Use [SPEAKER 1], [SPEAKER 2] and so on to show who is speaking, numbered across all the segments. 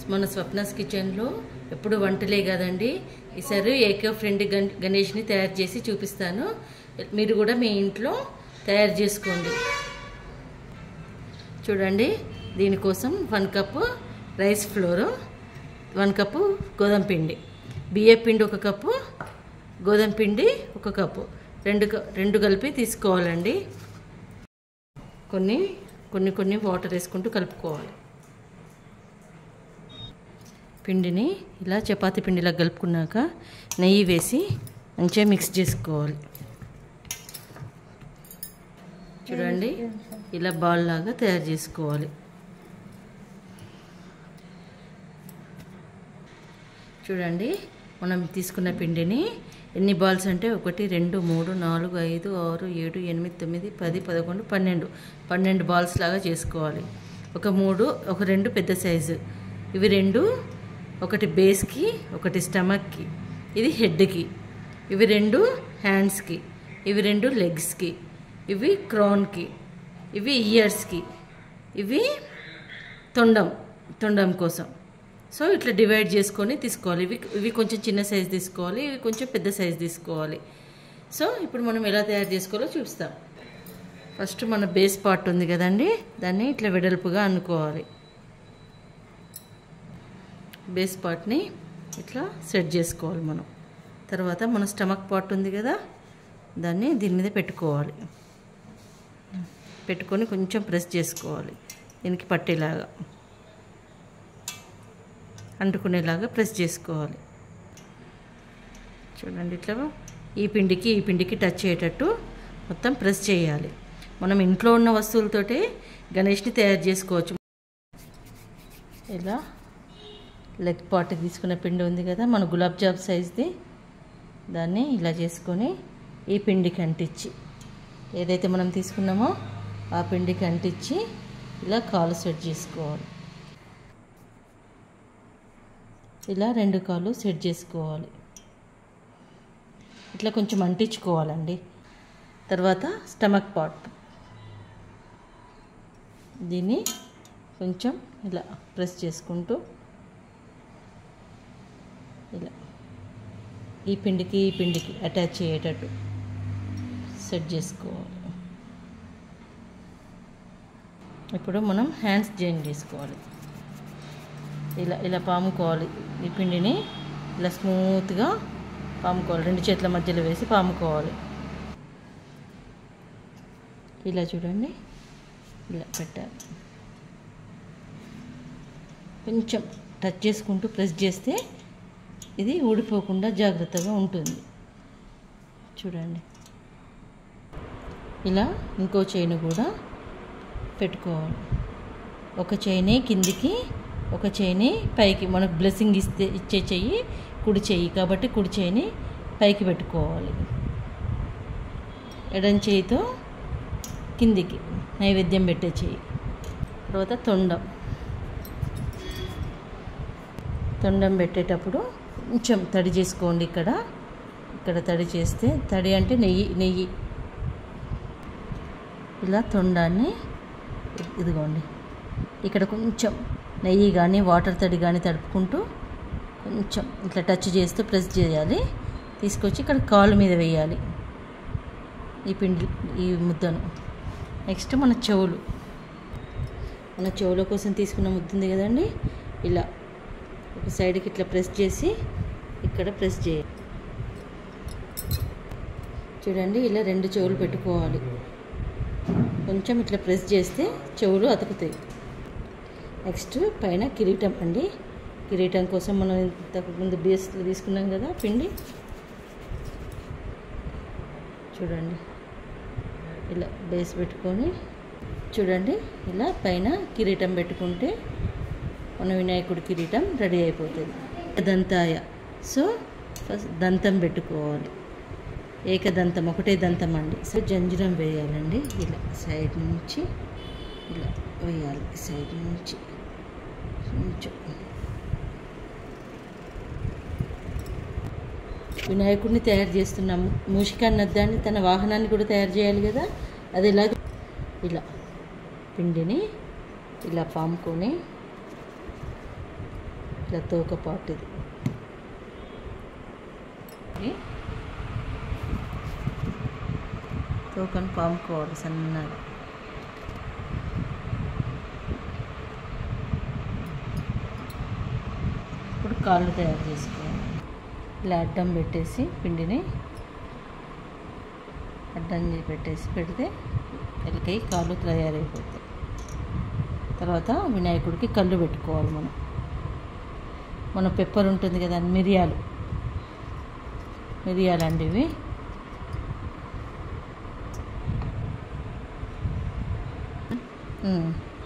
[SPEAKER 1] మన స్వప్నస్ కిచెన్లో ఎప్పుడు వంటలే కదండి ఈసారి ఏకో ఫ్రెండ్ గన్ గణేష్ని తయారు చేసి చూపిస్తాను మీరు కూడా మీ ఇంట్లో తయారు చేసుకోండి చూడండి దీనికోసం one cup rice flour one cup గోధుమ పిండి బియ్య పిండి ఒక కప్పు గోధుమ పిండి ఒక కప్పు రెండు క- రెండు కలిపి తీసుకోవాలండి కొన్ని కొన్ని కొన్ని వాటర్ వేసుకుంటూ కలుపుకోవాలి పిండిని ఇలా చపాతీ పిండిలా కలుపుకున్నాక నెయ్యి వేసి మంచిగా మిక్స్ చేసుకోవాలి చూడండి ఇలా బాల్ లాగా తయారు చేసుకోవాలి చూడండి మనం తీసుకున్న పిండిని ఎన్ని బాల్స్ అంటే ఒకటి రెండు మూడు నాలుగు ఐదు ఆరు ఏడు ఎనిమిది తొమ్మిది పది పదకొండు పన్నెండు పన్నెండు బాల్స్ లాగా చేసుకోవాలి ఒక మూడు ఒక రెండు పెద్ద సైజు ఇవి రెండు ఒకటి బేస్కి ఒకటి స్టమక్కి ఇది హెడ్కి ఇవి రెండు హ్యాండ్స్కి ఇవి రెండు లెగ్స్కి ఇవి క్రాన్కి ఇవి ఇయర్స్కి ఇవి తొండం తొండం కోసం సో ఇట్లా డివైడ్ చేసుకొని తీసుకోవాలి ఇవి ఇవి కొంచెం చిన్న సైజ్ తీసుకోవాలి ఇవి కొంచెం పెద్ద సైజ్ తీసుకోవాలి సో ఇప్పుడు మనం ఎలా తయారు చేసుకోవాలో చూస్తాం ఫస్ట్ మన బేస్ పార్ట్ ఉంది కదండి దాన్ని ఇట్లా వెడల్పుగా అనుకోవాలి బేస్ పార్ట్ని ఇట్లా సెట్ చేసుకోవాలి మనం తర్వాత మన స్టమక్ పార్ట్ ఉంది కదా దాన్ని దీని మీద పెట్టుకోవాలి పెట్టుకొని కొంచెం ప్రెస్ చేసుకోవాలి దీనికి పట్టేలాగా అంటుకునేలాగా ప్రెస్ చేసుకోవాలి చూడండి ఇట్లా ఈ పిండికి ఈ పిండికి టచ్ అయ్యేటట్టు మొత్తం ప్రెస్ చేయాలి మనం ఇంట్లో ఉన్న వస్తువులతోటే గణేష్ని తయారు చేసుకోవచ్చు ఇలా లెగ్ పార్ట్ తీసుకున్న పిండి ఉంది కదా మన గులాబ్ జామ్ సైజ్ది దాన్ని ఇలా చేసుకొని ఈ పిండికి అంటించి ఏదైతే మనం తీసుకున్నామో ఆ పిండికి అంటించి ఇలా కాలు సెట్ చేసుకోవాలి ఇలా రెండు కాళ్ళు సెట్ చేసుకోవాలి ఇట్లా కొంచెం అంటించుకోవాలండి తర్వాత స్టమక్ పార్ట్ దీన్ని కొంచెం ఇలా ప్రెస్ చేసుకుంటూ ఇలా ఈ పిండికి ఈ పిండికి అటాచ్ అయ్యేటట్టు సెట్ చేసుకోవాలి ఇప్పుడు మనం హ్యాండ్స్ జాయిన్ చేసుకోవాలి ఇలా ఇలా పాముకోవాలి ఈ పిండిని ఇలా స్మూత్గా పాముకోవాలి రెండు చేతుల మధ్యలో వేసి పాముకోవాలి ఇలా చూడండి ఇలా పెట్టాలి కొంచెం టచ్ చేసుకుంటూ ప్రెస్ చేస్తే ఇది ఊడిపోకుండా జాగ్రత్తగా ఉంటుంది చూడండి ఇలా ఇంకో చైన్ కూడా పెట్టుకోవాలి ఒక చైనే కిందికి ఒక చెయ్యిని పైకి మనకు బ్లెస్సింగ్ ఇస్తే ఇచ్చే చెయ్యి కుడి చెయ్యి కాబట్టి కుడి చెయ్యిని పైకి పెట్టుకోవాలి ఎడం చేయితో కిందికి నైవేద్యం పెట్టే చెయ్యి తర్వాత తొండం తొండం పెట్టేటప్పుడు కొంచెం తడి చేసుకోండి ఇక్కడ ఇక్కడ తడి చేస్తే తడి అంటే నెయ్యి నెయ్యి ఇలా తొండాన్ని ఇదిగోండి ఇక్కడ కొంచెం నెయ్యి కానీ వాటర్ తడి కానీ తడుపుకుంటూ కొంచెం ఇట్లా టచ్ చేస్తూ ప్రెస్ చేయాలి తీసుకొచ్చి ఇక్కడ కాలు మీద వేయాలి ఈ పిండి ఈ ముద్దను నెక్స్ట్ మన చెవులు మన చెవుల కోసం తీసుకున్న ముద్ద ఉంది కదండి ఇలా ఒక సైడ్కి ఇట్లా ప్రెస్ చేసి ఇక్కడ ప్రెస్ చేయాలి చూడండి ఇలా రెండు చెవులు పెట్టుకోవాలి కొంచెం ఇట్లా ప్రెస్ చేస్తే చెవులు అతుకుతాయి నెక్స్ట్ పైన కిరీటం అండి కిరీటం కోసం మనం ఇంతకుముందు బేస్లో తీసుకున్నాం కదా పిండి చూడండి ఇలా బేస్ పెట్టుకొని చూడండి ఇలా పైన కిరీటం పెట్టుకుంటే మన వినాయకుడి కిరీటం రెడీ అయిపోతుంది దంతాయ సో ఫస్ట్ దంతం పెట్టుకోవాలి ఏకదంతం ఒకటే దంతం అండి సో జంజరం వేయాలండి ఇలా సైడ్ నుంచి ఇలా వేయాలి సైడ్ నుంచి కొంచెం వినాయకుడిని తయారు చేస్తున్నాము మూషికా నద్దాన్ని తన వాహనాన్ని కూడా తయారు చేయాలి కదా అది ఇలా ఇలా పిండిని ఇలా పాముకొని ఇట్లా తోక పాటు ఇది ఇది తోకను పాముకోవాలి సన్నగా ఇప్పుడు కాళ్ళు తయారు చేసుకోవాలి ఇలా అడ్డం పెట్టేసి పిండిని అడ్డం చేసి పెట్టేసి పెడితే ఎలకై కాళ్ళు తయారైపోతాయి తర్వాత వినాయకుడికి కళ్ళు పెట్టుకోవాలి మనం మన పెప్పర్ ఉంటుంది కదా మిరియాలు మిరియాలు అండి ఇవి ఉమ్.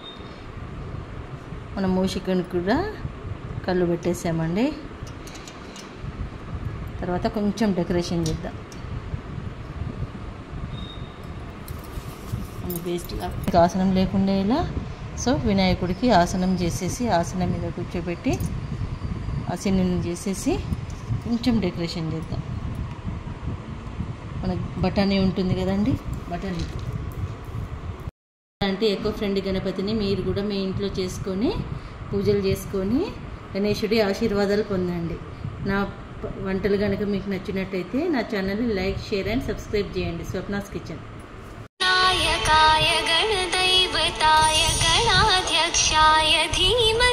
[SPEAKER 1] మన మూషికనికి కూడా కళ్ళు పెట్టేసామండి తర్వాత కొంచెం డెకరేషన్ చేద్దాం వేస్ట్గా ఆసనం లేకుండా ఇలా సో వినాయకుడికి ఆసనం చేసేసి ఆసనం మీద కూర్చోబెట్టి ఆసనం చేసేసి కొంచెం డెకరేషన్ చేద్దాం మన బఠానీ ఉంటుంది కదండి బఠానీ అంటే ఎక్కువ ఫ్రెండ్ గణపతిని మీరు కూడా మీ ఇంట్లో చేసుకొని పూజలు చేసుకొని గణేశుడి ఆశీర్వాదాలు పొందండి నా ప- వంటలు కనుక మీకు నచ్చినట్టయితే నా ఛానల్ని లైక్ షేర్ అండ్ సబ్స్క్రైబ్ చేయండి స్వప్నాస్ కిచెన్
[SPEAKER 2] नायकाय गणदैवताय गणाध्यक्षाय धीमहि